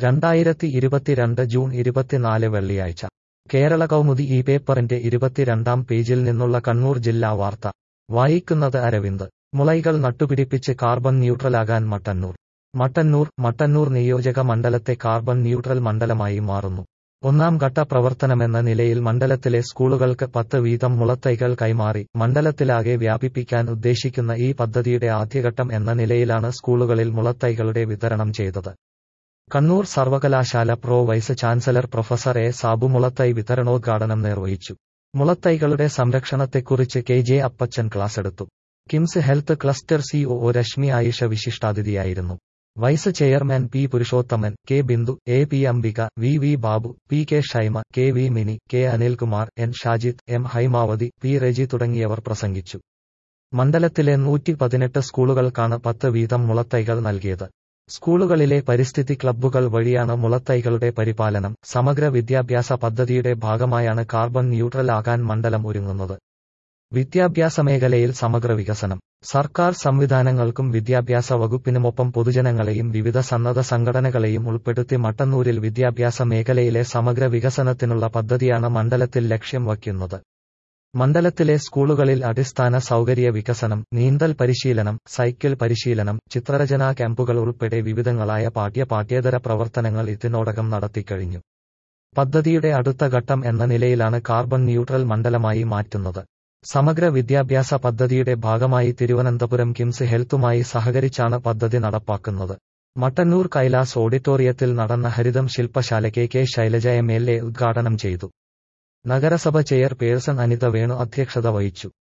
രണ്ടായിരത്തി ഇരുപത്തിരണ്ട് ജൂൺ ഇരുപത്തിനാല് വെള്ളിയാഴ്ച കേരള കൗമുദി ഈ പേപ്പറിന്റെ ഇരുപത്തിരണ്ടാം പേജിൽ നിന്നുള്ള കണ്ണൂർ ജില്ലാ വാർത്ത വായിക്കുന്നത് അരവിന്ദ് മുളൈകൾ നട്ടുപിടിപ്പിച്ച് കാർബൺ ന്യൂട്രലാകാൻ മട്ടന്നൂർ മട്ടന്നൂർ മട്ടന്നൂർ നിയോജക മണ്ഡലത്തെ കാർബൺ ന്യൂട്രൽ മണ്ഡലമായി മാറുന്നു ഒന്നാം ഘട്ട പ്രവർത്തനമെന്ന നിലയിൽ മണ്ഡലത്തിലെ സ്കൂളുകൾക്ക് പത്ത് വീതം മുളത്തൈകൾ കൈമാറി മണ്ഡലത്തിലാകെ വ്യാപിപ്പിക്കാൻ ഉദ്ദേശിക്കുന്ന ഈ പദ്ധതിയുടെ ആദ്യഘട്ടം എന്ന നിലയിലാണ് സ്കൂളുകളിൽ മുളത്തൈകളുടെ വിതരണം ചെയ്തത് കണ്ണൂർ സർവകലാശാല pro vice chancellor professor A Sabu മുളത്തൈ വിതരണോദ്ഘാടനം നിർവഹിച്ചു മുളത്തൈകളുടെ സംരക്ഷണത്തെക്കുറിച്ച് കെ ജെ അപ്പച്ചൻ ക്ലാസെടുത്തു KIMS health cluster CO Rashmi Ayisha വിശിഷ്ടാതിഥിയായിരുന്നു vice chairman P Purushothaman K Bindu A P Ambika V V Babu P K Shaima K V Mini K Anilkumar N Shajid M Haimavathi P Reji തുടങ്ങിയവർ പ്രസംഗിച്ചു മണ്ഡലത്തിലെ നൂറ്റി പതിനെട്ട് സ്കൂളുകൾക്കാണ് പത്ത് വീതം മുളത്തൈകൾ നൽകിയത് സ്കൂളുകളിലെ പരിസ്ഥിതി ക്ലബ്ബുകൾ വഴിയാണ് മുളത്തൈകളുടെ പരിപാലനം സമഗ്ര വിദ്യാഭ്യാസ പദ്ധതിയുടെ ഭാഗമായാണ് കാർബൺ ന്യൂട്രൽ ആകാൻ മണ്ഡലം ഒരുങ്ങുന്നത് വിദ്യാഭ്യാസ മേഖലയിൽ സമഗ്ര വികസനം സർക്കാർ സംവിധാനങ്ങൾക്കും വിദ്യാഭ്യാസ വകുപ്പിനുമൊപ്പം പൊതുജനങ്ങളെയും വിവിധ സന്നദ്ധ സംഘടനകളെയും ഉൾപ്പെടുത്തി മട്ടന്നൂരിൽ വിദ്യാഭ്യാസ മേഖലയിലെ സമഗ്ര വികസനത്തിനുള്ള പദ്ധതിയാണ് മണ്ഡലത്തിൽ ലക്ഷ്യം വയ്ക്കുന്നത് മണ്ഡലത്തിലെ സ്കൂളുകളിൽ അടിസ്ഥാന സൗകര്യ വികസനം നീന്തൽ പരിശീലനം സൈക്കിൾ പരിശീലനം ചിത്രരചനാ ക്യാമ്പുകൾ ഉൾപ്പെടെ വിവിധങ്ങളായ പാഠ്യ പാഠ്യേതര പ്രവർത്തനങ്ങൾ ഇതിനോടകം നടത്തിക്കഴിഞ്ഞു പദ്ധതിയുടെ അടുത്ത ഘട്ടം എന്ന നിലയിലാണ് കാർബൺ ന്യൂട്രൽ മണ്ഡലമായി മാറ്റുന്നത് സമഗ്ര വിദ്യാഭ്യാസ പദ്ധതിയുടെ ഭാഗമായി തിരുവനന്തപുരം കിംസ് ഹെൽത്തുമായി സഹകരിച്ചാണ് പദ്ധതി നടപ്പാക്കുന്നത് മട്ടന്നൂർ കൈലാസ് ഓഡിറ്റോറിയത്തിൽ നടന്ന ഹരിതം ശില്പശാല K K Shailaja M L A ഉദ്ഘാടനം ചെയ്തു നഗരസഭ ചെയർപേഴ്സൺ അനിത വേണു അധ്യക്ഷത വഹിച്ചു